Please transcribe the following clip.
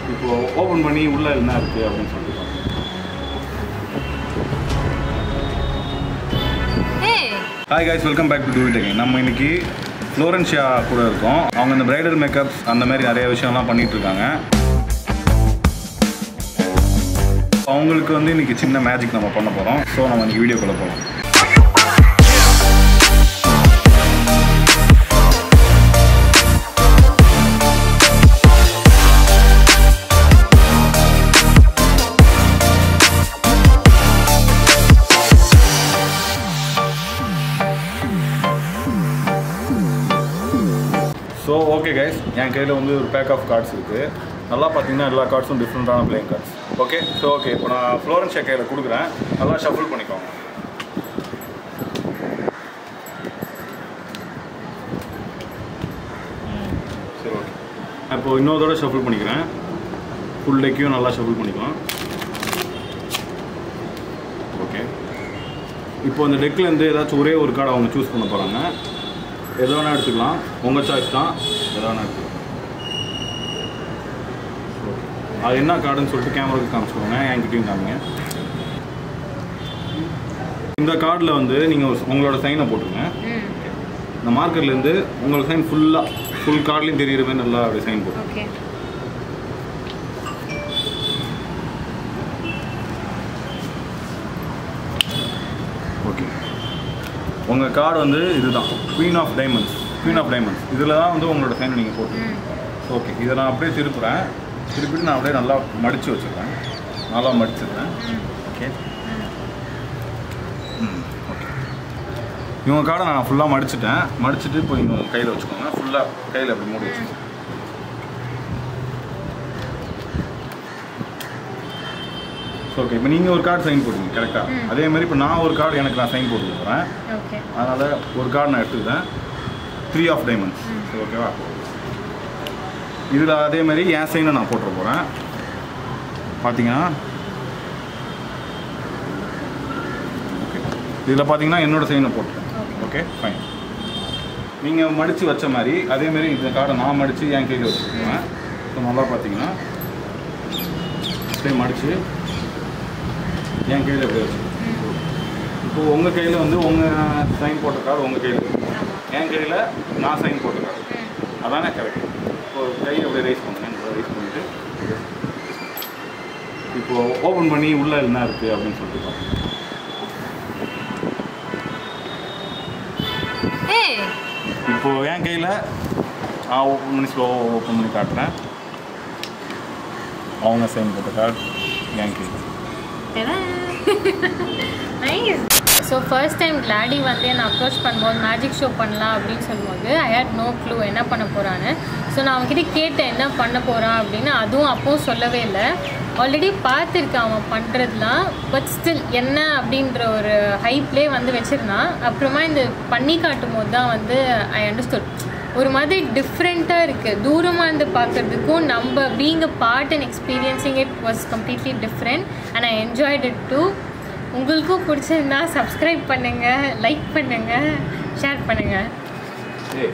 இப்போ ஓப்பன் பண்ணி உள்ள என்ன இருக்குது அப்படின்னு சொல்லிட்டு பார்ப்போம். Hey! Hi guys welcome back to do it again நம்ம இன்னைக்கு ஃப்ளோரன்ஷியா கூட இருக்கோம் அவங்க இந்த பிரைடல் மேக்கப்ஸ் அந்த மாதிரி நிறைய விஷயம்லாம் பண்ணிட்டு இருக்காங்க அவங்களுக்கு வந்து இன்னைக்கு சின்ன மேஜிக் நம்ம பண்ண போகிறோம் ஸோ நம்ம இன்னைக்கு வீடியோக்குள்ளே போகலாம் ஸோ ஓகே கைஸ் என் கையில் வந்து ஒரு பேக் ஆஃப் கார்ட்ஸ் இருக்குது நல்லா பார்த்தீங்கன்னா எல்லா கார்ட்ஸும் டிஃப்ரெண்ட்டான playing cards okay so okay இப்போ நான் ஃப்ளோரன்ஷியா கையில் கொடுக்குறேன் நல்லா ஷஃபிள் பண்ணிக்கோங்க சரி ஓகே இப்போ இன்னொரு தடவை ஷஃபிள் பண்ணிக்கிறேன் ஃபுல் டெக்கையும் நல்லா ஷஃபிள் பண்ணிக்கலாம் ஓகே இப்போ இந்த டெக்லேருந்து ஏதாச்சும் ஒரே ஒரு கார்டை அவங்க சூஸ் பண்ண போகிறாங்க எது வேணால் எடுத்துக்கலாம் உங்கள் சாய்ஸ் தான் எது வேணால் எடுத்துக்கலாம் அது என்ன கார்டுன்னு சொல்லிட்டு கேமராவுக்கு காமிச்சுக்கோங்க என்கிட்டயும் காமிங்க இந்த கார்டில் வந்து நீங்கள் உங்களோட சைனை போட்டுருங்க ம் இந்த மார்க்கர்லேருந்து உங்களோட சைன் ஃபுல்லாக ஃபுல் கார்ட்லேயும் தெரியுற மாதிரி நல்லா அப்படி சைன் போட்டு ஓகே ஓகே உங்கள் கார்டு வந்து இதுதான் queen of diamonds queen of diamonds இதில் தான் வந்து உங்களோட சைனை நீங்கள் போட்டு ம் ஓகே இதை நான் அப்படியே திருப்புறேன் திருப்பிட்டு நான் அப்படியே நல்லா மடித்து வச்சுருக்கேன் நல்லா மடிச்சிடுறேன் ம் ஓகே ம் ஓகே இவங்க கார்டை நான் ஃபுல்லாக மடிச்சிட்டேன் மடிச்சிட்டு இப்போ இவங்க கையில் வச்சுக்கோங்க ஃபுல்லாக கையில் அப்படி மூடி வச்சுக்கோங்க ஓகே இப்போ நீங்கள் ஒரு கார்டு சைன் போடுங்க கரெக்டாக ம். அதே மாதிரி இப்போ நான் ஒரு கார்டு எனக்கு நான் சைன் போட்டு போகிறேன் ஓகே அதனால் ஒரு கார்டு நான் எடுத்துக்கிட்டேன் த்ரீ ஆஃப் டைமண்ட்ஸ் ம். ஓகேவா இதில் அதே மாதிரி என் சைனை நான் போட்டுற போகிறேன் பார்த்தீங்கன்னா ஓகே இதில் பார்த்தீங்கன்னா என்னோட சைனை போட்டுட்டேன் ஓகே ஃபைன் நீங்கள் மடித்து வச்ச மாதிரி அதே மாதிரி இந்த கார்டை நான் மடித்து என் கையில் வச்சுருக்கேன் ஸோ நல்லா பார்த்தீங்கன்னா அப்படியே மடித்து என் கையில் அப்படியே வச்சுருக்கேன் இப்போ உங்கள் கையில் வந்து உங்கள் சைன் போட்ட கார்டு உங்கள் கையில் என் கையில் நான் சைன் போட்ட கார்டு அதானே கரெக்ட் இப்போ கை அப்படியே ரைஸ் பண்ணுங்க ரைஸ் பண்ணிவிட்டு இப்போ ஓப்பன் பண்ணி உள்ளே என்ன இருக்குது அப்படின்னு சொல்லிட்டு பார்ப்போம். Hey! இப்போ என் கையில் நான் ஓப்பன் பண்ணி ஸ்லோ ஓப்பன் பண்ணி காட்டுறேன் அவங்க சைன் போட்ட கார்டு என் கையில் நைஸ் ஸோ ஃபர்ஸ்ட் டைம் கிளாடி வந்து என்னை அப்ரோச் பண்ணும்போது மேஜிக் ஷோ பண்ணலாம் அப்படின்னு சொல்லும்போது ஐ ஹேட் நோ க்ளூ என்ன பண்ண போகிறான்னு ஸோ நான் அவன்கிட்ட கேட்டேன் என்ன பண்ண போகிறான் அப்படின்னு அதுவும் அப்பவும் சொல்லவே இல்லை ஆல்ரெடி பார்த்துருக்கேன் அவன் பண்ணுறதுலாம் பட் ஸ்டில் என்ன அப்படின்ற ஒரு ஹைப்லே வந்து வச்சுருந்தான் அப்புறமா இந்த பண்ணி காட்டும் போது தான் வந்து ஐ அண்டர்ஸ்டுட் ஒரு மாதிரி டிஃப்ரெண்ட்டாக இருக்குது தூரமாக இருந்து பார்க்குறதுக்கும் நம்ம being a part and experiencing it was completely different and I enjoyed it too உங்களுக்கும் பிடிச்சிருந்தா சப்ஸ்கிரைப் பண்ணுங்கள் லைக் பண்ணுங்கள் ஷேர் பண்ணுங்கள்